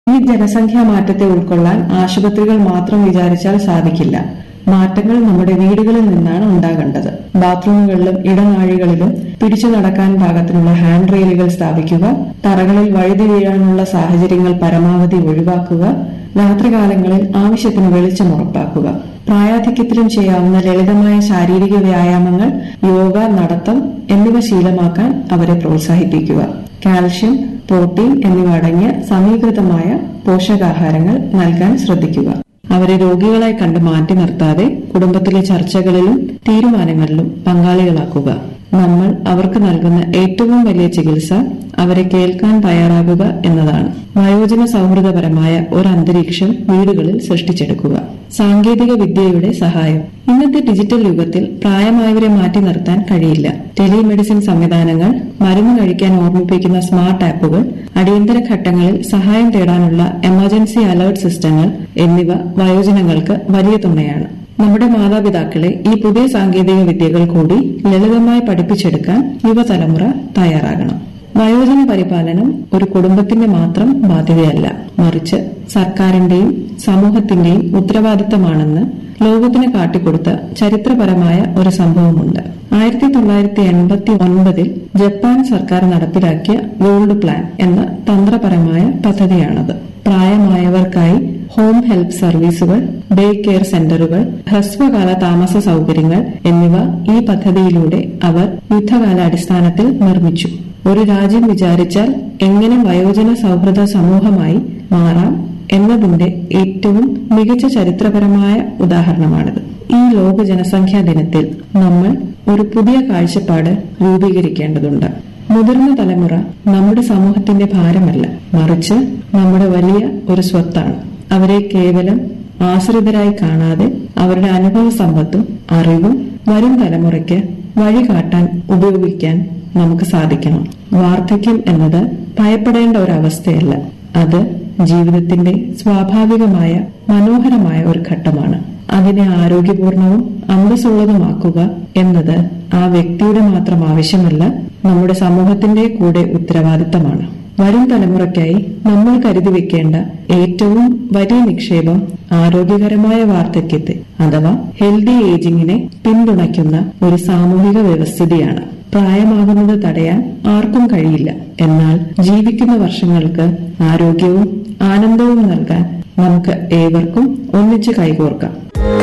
ഈ ജനസംഖ്യാ മാറ്റത്തെ ഉൾക്കൊള്ളാൻ ആശുപത്രികൾ മാത്രം വിചാരിച്ചാൽ സാധിക്കില്ല മാറ്റങ്ങൾ നമ്മുടെ വീടുകളിൽ നിന്നാണ് ഉണ്ടാകേണ്ടത് ബാത്റൂമുകളിലും ഇടനാഴികളിലും പിടിച്ചു നടക്കാൻ പാകത്തിനുള്ള ഹാൻഡ് റെയിലുകൾ സ്ഥാപിക്കുക തറകളിൽ വഴുതി വീഴാനുള്ള സാഹചര്യങ്ങൾ പരമാവധി ഒഴിവാക്കുക രാത്രികാലങ്ങളിൽ ആവശ്യത്തിന് വെളിച്ചം ഉറപ്പാക്കുക പ്രായാധിക്യത്തിലും ചെയ്യാവുന്ന ലളിതമായ ശാരീരിക വ്യായാമങ്ങൾ യോഗ നടത്തം എന്നിവ ശീലമാക്കാൻ അവരെ പ്രോത്സാഹിപ്പിക്കുക കാൽഷ്യം പ്രോട്ടീൻ എന്നിവ അടങ്ങിയ സമീകൃതമായ പോഷകാഹാരങ്ങൾ നൽകാൻ ശ്രദ്ധിക്കുക അവരെ രോഗികളായി കണ്ട് മാറ്റി നിർത്താതെ കുടുംബത്തിലെ ചർച്ചകളിലും തീരുമാനങ്ങളിലും പങ്കാളികളാക്കുക നമ്മൾ അവർക്ക് നൽകുന്ന ഏറ്റവും വലിയ ചികിത്സ അവരെ കേൾക്കാൻ തയ്യാറാകുക എന്നതാണ് വയോജന സൗഹൃദപരമായ ഒരു അന്തരീക്ഷം വീടുകളിൽ സൃഷ്ടിച്ചെടുക്കുക സാങ്കേതിക വിദ്യയുടെ സഹായം ഇന്നത്തെ ഡിജിറ്റൽ യുഗത്തിൽ പ്രായമായവരെ മാറ്റി നിർത്താൻ കഴിയില്ല ടെലിമെഡിസിൻ സംവിധാനങ്ങൾ മരുന്ന് കഴിക്കാൻ ഓർമ്മിപ്പിക്കുന്ന സ്മാർട്ട് ആപ്പുകൾ അടിയന്തര ഘട്ടങ്ങളിൽ സഹായം തേടാനുള്ള എമർജൻസി അലർട്ട് സിസ്റ്റങ്ങൾ എന്നിവ വയോജനങ്ങൾക്ക് വലിയ തുണയാണ് നമ്മുടെ മാതാപിതാക്കളെ ഈ പുതിയ സാങ്കേതിക വിദ്യകൾ കൂടി ലളിതമായി പഠിപ്പിച്ചെടുക്കാൻ യുവതലമുറ തയ്യാറാകണം വയോജന പരിപാലനം ഒരു കുടുംബത്തിന്റെ മാത്രം ബാധ്യതയല്ല മറിച്ച് സർക്കാരിന്റെയും സമൂഹത്തിന്റെയും ഉത്തരവാദിത്തമാണെന്ന് ലോകത്തിന് കാട്ടിക്കൊടുത്ത ചരിത്രപരമായ ഒരു സംഭവമുണ്ട് ആയിരത്തി തൊള്ളായിരത്തി എൺപത്തി ഒൻപതിൽ ജപ്പാൻ സർക്കാർ നടപ്പിലാക്കിയ ഗോൾഡ് പ്ലാൻ എന്ന തന്ത്രപരമായ പദ്ധതിയാണത് പ്രായമായവർക്കായി ഹോം ഹെൽപ്പ് സർവീസുകൾ ഡേ കെയർ സെന്ററുകൾ ഹ്രസ്വകാല താമസ സൗകര്യങ്ങൾ എന്നിവ ഈ പദ്ധതിയിലൂടെ അവർ യുദ്ധകാലാടിസ്ഥാനത്തിൽ നിർമ്മിച്ചു ഒരു രാജ്യം വിചാരിച്ചാൽ എങ്ങനെ വയോജന സൗഹൃദ സമൂഹമായി മാറാം എന്നതിന്റെ ഏറ്റവും മികച്ച ചരിത്രപരമായ ഉദാഹരണമാണിത് ഈ ലോക ജനസംഖ്യാ ദിനത്തിൽ നമ്മൾ ഒരു പുതിയ കാഴ്ചപ്പാട് രൂപീകരിക്കേണ്ടതുണ്ട് മുതിർന്ന തലമുറ നമ്മുടെ സമൂഹത്തിന്റെ ഭാരമല്ല മറിച്ച് നമ്മുടെ വലിയ ഒരു സ്വത്താണ് അവരെ കേവലം ആശ്രിതരായി കാണാതെ അവരുടെ അനുഭവ സമ്പത്തും അറിവും വരും തലമുറയ്ക്ക് വഴികാട്ടാൻ ഉപയോഗിക്കാൻ നമുക്ക് സാധിക്കണം വാർദ്ധക്യം എന്നത് ഭയപ്പെടേണ്ട ഒരു അവസ്ഥയല്ല അത് ജീവിതത്തിന്റെ സ്വാഭാവികമായ മനോഹരമായ ഒരു ഘട്ടമാണ് അതിനെ ആരോഗ്യപൂർണവും അന്തസ്സുള്ളതുമാക്കുക എന്നത് ആ വ്യക്തിയുടെ മാത്രം ആവശ്യമല്ല നമ്മുടെ സമൂഹത്തിന്റെ കൂടെ ഉത്തരവാദിത്തമാണ് വരും തലമുറയ്ക്കായി നമ്മൾ കരുതി വെക്കേണ്ട ഏറ്റവും വലിയ നിക്ഷേപം ആരോഗ്യകരമായ വാർദ്ധക്യത്തെ അഥവാ ഹെൽത്തി ഏജിങ്ങിനെ പിന്തുണയ്ക്കുന്ന ഒരു സാമൂഹിക വ്യവസ്ഥിതിയാണ് പ്രായമാകുന്നത് തടയാൻ ആർക്കും കഴിയില്ല എന്നാൽ ജീവിക്കുന്ന വർഷങ്ങൾക്ക് ആരോഗ്യവും ആനന്ദവും നൽകാൻ നമുക്ക് ഏവർക്കും ഒന്നിച്ച് കൈകോർക്കാം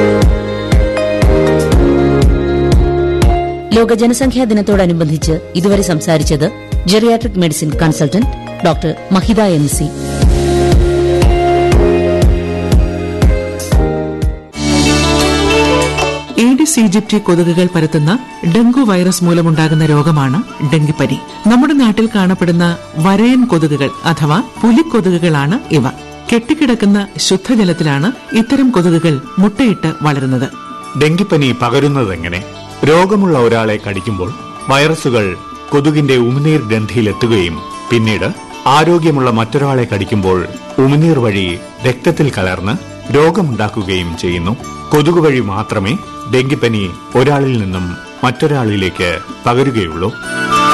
ലോക ജനസംഖ്യാ ദിനത്തോടനുബന്ധിച്ച് ഇതുവരെ സംസാരിച്ചത് geriatric medicine consultant doctor Mahitha M C Aedes aegypti കൊതുകുകൾ പരത്തുന്ന ഡെങ്കു വൈറസ് മൂലമുണ്ടാകുന്ന രോഗമാണ് ഡെങ്കിപ്പനി നമ്മുടെ നാട്ടിൽ കാണപ്പെടുന്ന വരയൻ കൊതുകുകൾ അഥവാ പുലിക്കൊതുകുകളാണ് ഇവ കെട്ടിക്കിടക്കുന്ന ശുദ്ധജലത്തിലാണ് ഇത്തരം കൊതുകുകൾ മുട്ടയിട്ട് വളരുന്നത് ഡെങ്കിപ്പനി പകരുന്നതെങ്ങനെ രോഗമുള്ള ഒരാളെ കടിക്കുമ്പോൾ വൈറസുകൾ കൊതുകിന്റെ ഉമിനീർ ഗ്രന്ഥിയിലെത്തുകയും പിന്നീട് ആരോഗ്യമുള്ള മറ്റൊരാളെ കടിക്കുമ്പോൾ ഉമിനീർ വഴി രക്തത്തിൽ കലർന്ന് രോഗമുണ്ടാക്കുകയും ചെയ്യുന്നു കൊതുക് വഴി മാത്രമേ ഡെങ്കിപ്പനി ഒരാളിൽ നിന്നും മറ്റൊരാളിലേക്ക് പകരുകയുള്ളൂ